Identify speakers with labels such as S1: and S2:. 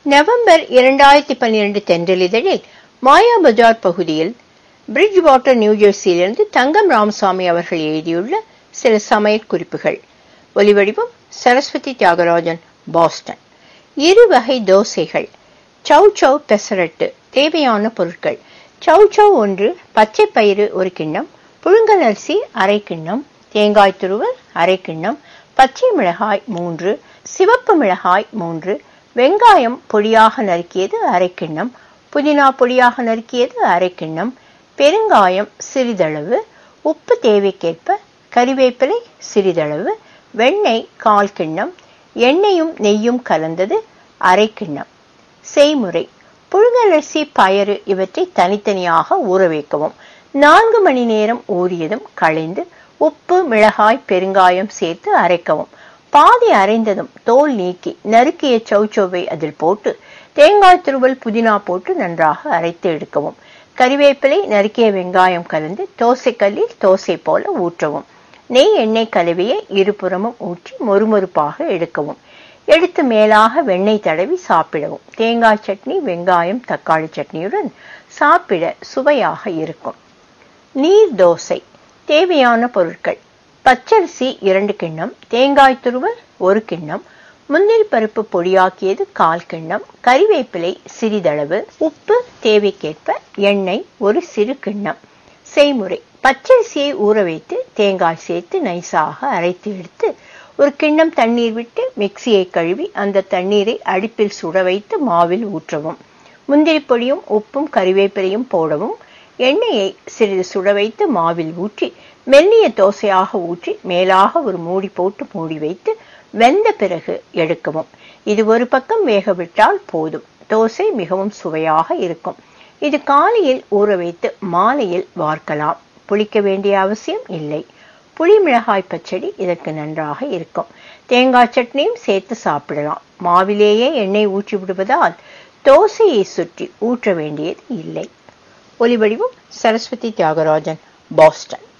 S1: November இரண்டாயிரத்தி பன்னிரண்டு தென்றலிதழில் மாயா பஜார் பகுதியில் பிரிட்ஜ் வாட்டர் நியூஜெர்சியிலிருந்து தங்கம் ராமசாமி அவர்கள் எழுதியுள்ள சில சமையல் குறிப்புகள் ஒலிவடிவம் சரஸ்வதி தியாகராஜன் பாஸ்டன் இரு வகை தோசைகள் சவ் சவ் பெசரட்டு தேவையான பொருட்கள் சவ் சவ் ஒன்று பச்சை பயிறு ஒரு கிண்ணம் புழுங்கல் அரிசி அரை கிண்ணம் தேங்காய் துருவல் அரை கிண்ணம் பச்சை மிளகாய் மூன்று சிவப்பு மிளகாய் மூன்று வெங்காயம் பொடியாக நறுக்கியது அரை கிண்ணம் புதினா பொடியாக நறுக்கியது அரை கிண்ணம் பெருங்காயம் சிறிதளவு உப்பு தேவைக்கேற்ப கறிவேப்பிலை சிறிதளவு வெண்ணெய் கால் கிண்ணம் எண்ணெயும் நெய்யும் கலந்தது அரை கிண்ணம் செய்முறை புழுங்கலரிசி பயறு இவற்றை தனித்தனியாக ஊற வைக்கவும் நான்கு மணி நேரம் ஊறியதும் களைந்து உப்பு மிளகாய் பெருங்காயம் சேர்த்து அரைக்கவும் பாதி அரைந்ததும் தோல் நீக்கி நறுக்கிய சௌச்சௌவை அதில் போட்டு தேங்காய் துருவல் புதினா போட்டு நன்றாக அரைத்து எடுக்கவும் கறிவேப்பிலை நறுக்கிய வெங்காயம் கலந்து தோசைக்கல்லில் தோசை போல ஊற்றவும் நெய் எண்ணெய் கலவையை இருபுறமும் ஊற்றி மொறுமொறுப்பாக எடுக்கவும் எடுத்து மேலாக வெண்ணெய் தடவி சாப்பிடவும் தேங்காய் சட்னி வெங்காயம் தக்காளி சட்னியுடன் சாப்பிட சுவையாக இருக்கும் நீர் தோசை தேவையான பொருட்கள் பச்சரிசி இரண்டு கிண்ணம் தேங்காய் துருவல் ஒரு கிண்ணம் முந்திரி பருப்பு பொடியாக்கியது கால் கிண்ணம் கறிவேப்பிலை சிறிதளவு உப்பு தேவைக்கேற்ப எண்ணெய் ஒரு சிறு கிண்ணம் செய்முறை பச்சரிசியை ஊற வைத்து தேங்காய் சேர்த்து நைஸாக அரைத்து எடுத்து ஒரு கிண்ணம் தண்ணீர் விட்டு மிக்சியை கழுவி அந்த தண்ணீரை அடுப்பில் சுட வைத்து மாவில் ஊற்றவும் முந்திரி பொடியும் உப்பும் கறிவேப்பிலையும் போடவும் எண்ணெயை சிறிது சுட வைத்து மாவில் ஊற்றி மெல்லிய தோசையாக ஊற்றி மேலாக ஒரு மூடி போட்டு மூடி வைத்து வெந்த பிறகு எடுக்கவும் இது ஒரு பக்கம் வேக விட்டால் போதும் தோசை மிகவும் சுவையாக இருக்கும் இது காலையில் ஊற வைத்து மாலையில் வார்க்கலாம் புளிக்க வேண்டிய அவசியம் இல்லை புளி மிளகாய் பச்சடி இதற்கு நன்றாக இருக்கும் தேங்காய் சட்னியும் சேர்த்து சாப்பிடலாம் மாவிலேயே எண்ணெய் ஊற்றி விடுவதால் தோசையை சுற்றி ஊற்ற வேண்டியது இல்லை ஒலிவடிவம் சரஸ்வதி தியாகராஜன் பாஸ்டன்